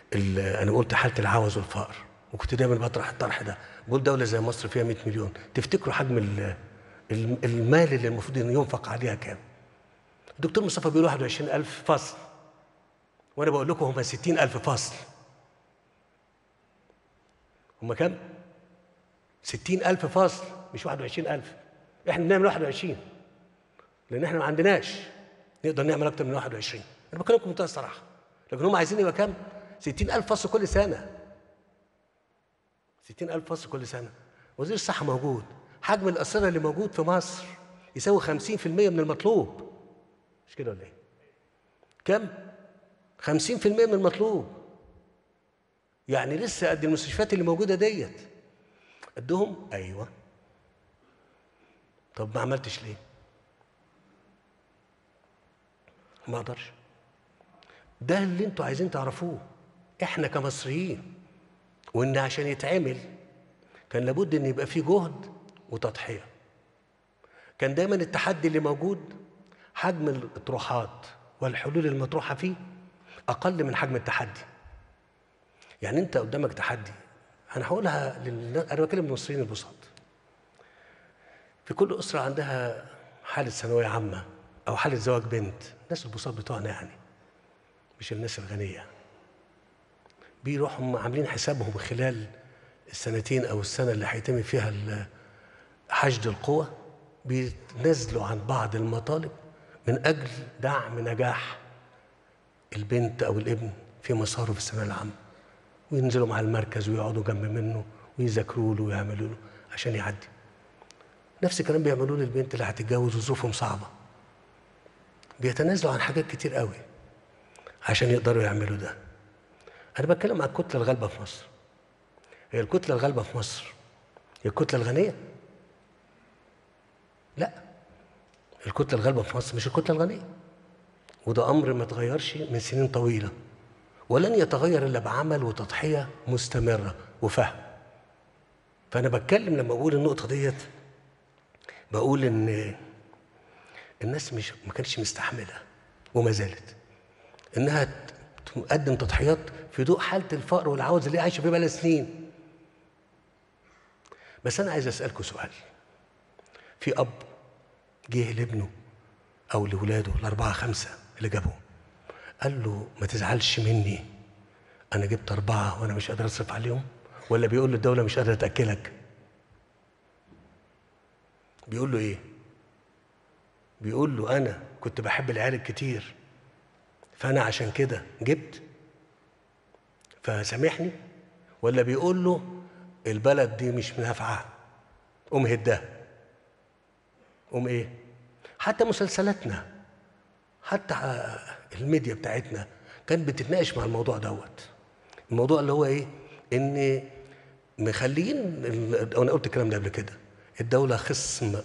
ال- انا قلت حاله العوز والفقر وكنت دايما بطرح الطرح ده بقول دوله زي مصر فيها 100 مليون تفتكروا حجم ال- ال- المال اللي المفروض انه ينفق عليها كام الدكتور مصطفى بيقول 21000 فصل وانا بقول لكم هم 60000 فصل هم كام 60000 فصل مش 21000 احنا بنعمل 21 لان احنا ما عندناش نقدر نعمل اكتر من 21 انا بكلمكم بمنتهى الصراحه لكن هم عايزين يبقى كام 60000 فصل كل سنه 60000 فصل كل سنه وزير الصحه موجود حجم الاسره اللي موجود في مصر يساوي 50% من المطلوب مش كده ولا ايه كم 50% من المطلوب يعني لسه قد المستشفيات اللي موجوده ديت قدهم ايوه طب ما عملتش ليه ما اقدرش ده اللي انتوا عايزين تعرفوه احنا كمصريين وان عشان يتعمل كان لابد ان يبقى فيه جهد وتضحيه كان دايما التحدي اللي موجود حجم الاطروحات والحلول المطروحه فيه اقل من حجم التحدي يعني انت قدامك تحدي انا هقولها للناس انا بكلم المصريين البساط في كل اسره عندها حاله ثانويه عامه او حاله زواج بنت الناس البساط بتوعنا يعني مش الناس الغنيه بيروحوا هم عاملين حسابهم خلال السنتين او السنه اللي هيتم فيها ال- حشد القوى بيتنازلوا عن بعض المطالب من اجل دعم نجاح البنت او الابن في مساره في الثانويه العامه وينزلوا مع المركز ويقعدوا جنب منه ويذاكروا له ويعملوا له عشان يعدي نفس الكلام بيعملوه للبنت اللي هتتجوز وظروفهم صعبه بيتنازلوا عن حاجات كتير قوي عشان يقدروا يعملوا ده انا بتكلم عن الكتله الغالبه في مصر هي الكتله الغالبه في مصر هي الكتله الغنيه لا الكتله الغالبه في مصر مش الكتله الغنيه وده امر ما اتغيرش من سنين طويله ولن يتغير الا بعمل وتضحيه مستمره وفهم فانا بتكلم لما بقول النقطه ديت بقول ان الناس مش ما كانتش مستحمله وما زالت انها ت- تقدم تضحيات في ضوء حاله الفقر والعوز اللي هي عايشه فيه بقالها سنين بس انا عايز اسالكم سؤال في اب جه لابنه او لاولاده الاربعه خمسه اللي جابهم قال له ما تزعلش مني انا جبت اربعه وانا مش قادر اصرف عليهم ولا بيقول له الدوله مش قادره تاكلك بيقول له ايه بيقول له انا كنت بحب العيال الكتير فانا عشان كده جبت فسامحني ولا بيقول له البلد دي مش نافعه قوم هدها قوم ايه حتى مسلسلاتنا حتى ع- الميديا بتاعتنا كانت بتتناقش مع الموضوع دوت الموضوع اللي هو ايه ان مخلين ال- وانا قلت الكلام ده قبل كده الدوله خصم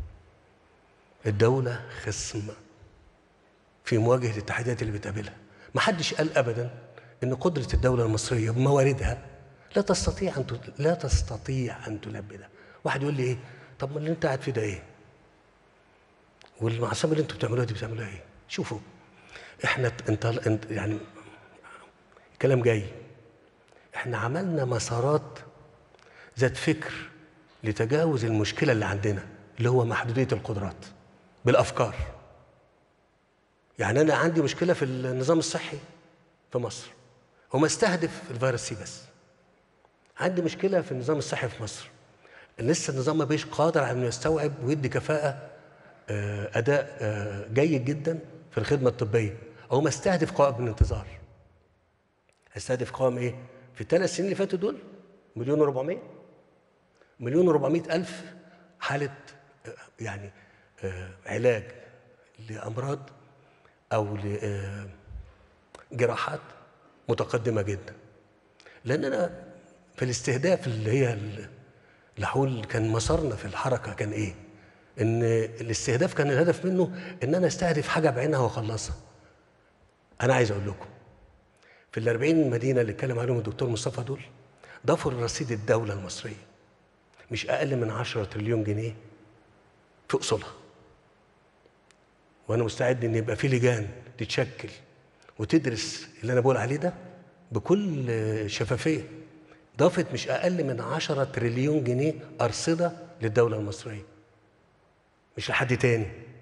الدوله خصم في مواجهه التحديات اللي بتقابلها ما حدش قال ابدا ان قدره الدوله المصريه بمواردها لا تستطيع ان تل- لا تستطيع ان تلبي ده واحد يقول لي ايه طب ما اللي انت قاعد فيه ده ايه والمعصمه اللي انتوا بتعملوها دي بتعملوها ايه شوفوا احنا ت- انت انت يعني كلام جاي احنا عملنا مسارات ذات فكر لتجاوز المشكله اللي عندنا اللي هو محدوديه القدرات بالافكار يعني انا عندي مشكله في النظام الصحي في مصر وما استهدف الفيروس سي بس عندي مشكله في النظام الصحي في مصر لسه النظام ما بيش قادر على انه يستوعب ويدي كفاءه آه، اداء آه، جيد جدا في الخدمه الطبيه او ما استهدف قوائم الانتظار استهدف قوائم ايه في الثلاث سنين اللي فاتوا دول مليون و400 مليون و400 الف حاله آه، يعني آه، علاج لامراض او لجراحات متقدمه جدا لاننا في الاستهداف اللي هي ال- اللي هقول كان مسارنا في الحركه كان ايه؟ ان الاستهداف كان الهدف منه ان انا استهدف حاجه بعينها واخلصها. انا عايز اقول لكم في ال 40 مدينه اللي اتكلم عليهم الدكتور مصطفى دول ضافوا لرصيد الدوله المصريه مش اقل من 10 تريليون جنيه في اصولها. وانا مستعد ان يبقى في لجان تتشكل وتدرس اللي انا بقول عليه ده بكل شفافية ضافت مش أقل من عشرة تريليون جنيه أرصدة للدولة المصرية مش لحد تاني